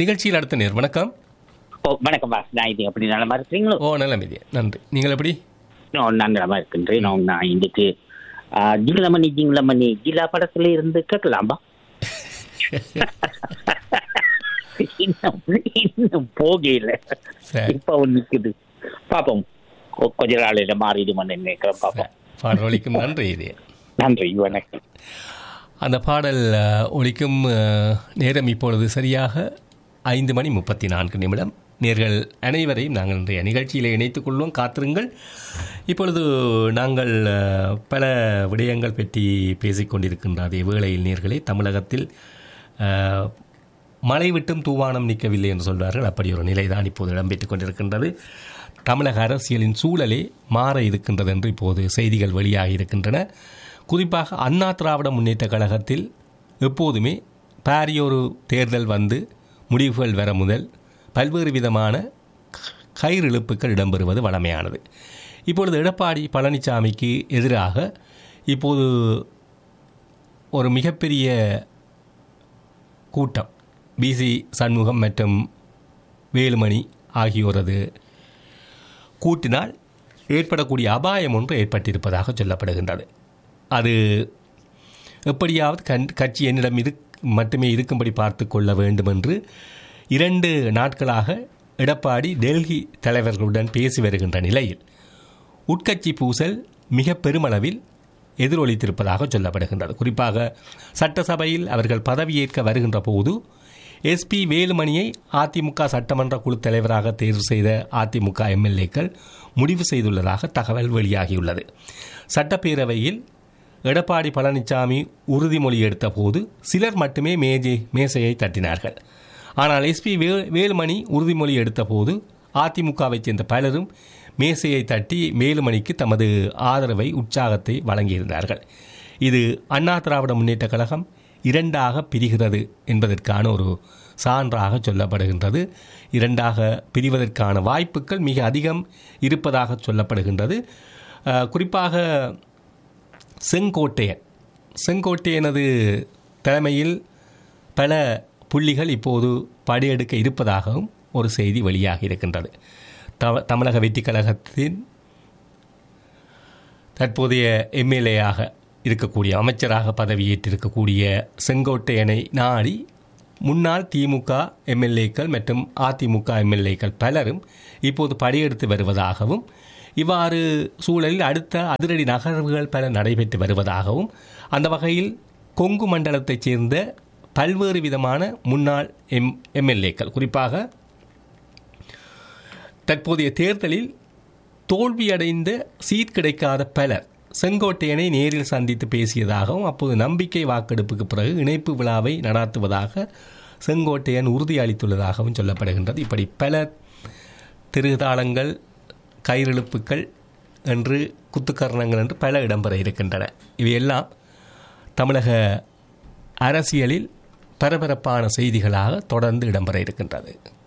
நிகழ்ச்சியில் அடுத்த நேர் வணக்கம் ஓ வணக்கம் பாஸ் நான் இது எப்படி நலமா இருக்கிறீங்களோ ஓ நல்ல மீதியா நன்றி நீங்கள் எப்படி நான் நான் நலமா இருக்கின்றேன் நான் நான் இன்னைக்கு ஜிங்களமணி ஜிங்களமணி ஜில்லா படத்துல இருந்து கேட்கலாமா இன்னும் இன்னும் போகல சரி. இப்ப ஒன்று நிக்குது பாப்போம் கொ- கொஞ்ச நாளையில மாறிடுமான்னு நினைக்கிறேன் பாப்போம் பாடல் ஒலிக்கும் நன்றி இது நன்றி வணக்கம் அந்த பாடல் அஹ், ஒலிக்கும் அஹ், நேரம் இப்பொழுது சரியாக ஐந்து மணி முப்பத்தி நான்கு நிமிடம் நேர்கள் அனைவரையும் நாங்கள் இன்றைய நிகழ்ச்சியில் இணைத்துக் கொள்வோம் காத்திருங்கள் இப்பொழுது நாங்கள் அஹ், பல விடயங்கள் பற்றி பேசிக் கொண்டிருக்கின்ற அதே வேளையில் நேர்களை தமிழகத்தில் அஹ், மழை விட்டும் தூவானம் நிற்கவில்லை என்று சொல்வார்கள் அப்படி ஒரு நிலைதான் இப்போது இடம்பெற்றுக் கொண்டிருக்கின்றது தமிழக அரசியலின் சூழலே மாற இருக்கின்றது என்று இப்போது செய்திகள் வெளியாகி இருக்கின்றன குறிப்பாக அண்ணா திராவிட முன்னேற்ற கழகத்தில் எப்போதுமே பாரியொரு தேர்தல் வந்து முடிவுகள் வர முதல் பல்வேறு விதமான கயிறிழுப்புகள் இடம்பெறுவது வழமையானது இப்பொழுது எடப்பாடி பழனிசாமிக்கு எதிராக இப்போது ஒரு மிகப்பெரிய கூட்டம் பிசி சண்முகம் மற்றும் வேலுமணி ஆகியோரது கூட்டினால் ஏற்படக்கூடிய அபாயம் ஒன்று ஏற்பட்டிருப்பதாக சொல்லப்படுகின்றது அது எப்படியாவது கண் கட்சி என்னிடம் இரு மட்டுமே இருக்கும்படி பார்த்து கொள்ள வேண்டும் என்று இரண்டு நாட்களாக எடப்பாடி டெல்லி தலைவர்களுடன் பேசி வருகின்ற நிலையில் உட்கட்சி பூசல் மிக பெருமளவில் எதிரொலித்திருப்பதாக சொல்லப்படுகின்றது குறிப்பாக சட்டசபையில் அவர்கள் பதவியேற்க வருகின்ற போது எஸ்பி வேலுமணியை அதிமுக சட்டமன்ற குழு தலைவராக தேர்வு செய்த அதிமுக எம்எல்ஏக்கள் முடிவு செய்துள்ளதாக தகவல் வெளியாகியுள்ளது சட்டப்பேரவையில் எடப்பாடி பழனிசாமி உறுதிமொழி எடுத்த போது சிலர் மட்டுமே மேஜை மேசையை தட்டினார்கள் ஆனால் எஸ்பி வே வேலுமணி உறுதிமொழி எடுத்த போது அதிமுகவைச் சேர்ந்த பலரும் மேசையை தட்டி வேலுமணிக்கு தமது ஆதரவை உற்சாகத்தை வழங்கியிருந்தார்கள் இது அண்ணா திராவிட முன்னேற்ற கழகம் இரண்டாக பிரிகிறது என்பதற்கான ஒரு சான்றாக சொல்லப்படுகின்றது இரண்டாக பிரிவதற்கான வாய்ப்புகள் மிக அதிகம் இருப்பதாக சொல்லப்படுகின்றது அஹ், குறிப்பாக செங்கோட்டையன் செங்கோட்டையனது தலைமையில் பல புள்ளிகள் இப்போது படையெடுக்க இருப்பதாகவும் ஒரு செய்தி வெளியாகி இருக்கின்றது தவ தமிழக வெற்றி கழகத்தின் தற்போதைய எம்எல்ஏயாக இருக்கக்கூடிய அமைச்சராக பதவியேற்றிருக்கக்கூடிய செங்கோட்டையனை நாடி முன்னாள் திமுக எம்எல்ஏக்கள் மற்றும் அதிமுக எம்எல்ஏக்கள் பலரும் இப்போது படையெடுத்து வருவதாகவும் இவ்வாறு சூழலில் அடுத்த அதிரடி நகர்வுகள் பல நடைபெற்று வருவதாகவும் அந்த வகையில் கொங்கு மண்டலத்தைச் சேர்ந்த பல்வேறு விதமான முன்னாள் எம் எம்எல்ஏக்கள் குறிப்பாக தற்போதைய தேர்தலில் தோல்வியடைந்த சீட் கிடைக்காத பலர் செங்கோட்டையனை நேரில் சந்தித்து பேசியதாகவும் அப்போது நம்பிக்கை வாக்கெடுப்புக்கு பிறகு இணைப்பு விழாவை நடாத்துவதாக செங்கோட்டையன் உறுதியளித்துள்ளதாகவும் சொல்லப்படுகின்றது இப்படி பல திருதாளங்கள் கயிறெழுப்புக்கள் என்று குத்துக்கரணங்கள் என்று பல இடம்பெற இருக்கின்றன இவையெல்லாம் தமிழக அரசியலில் பரபரப்பான செய்திகளாக தொடர்ந்து இடம்பெற இருக்கின்றது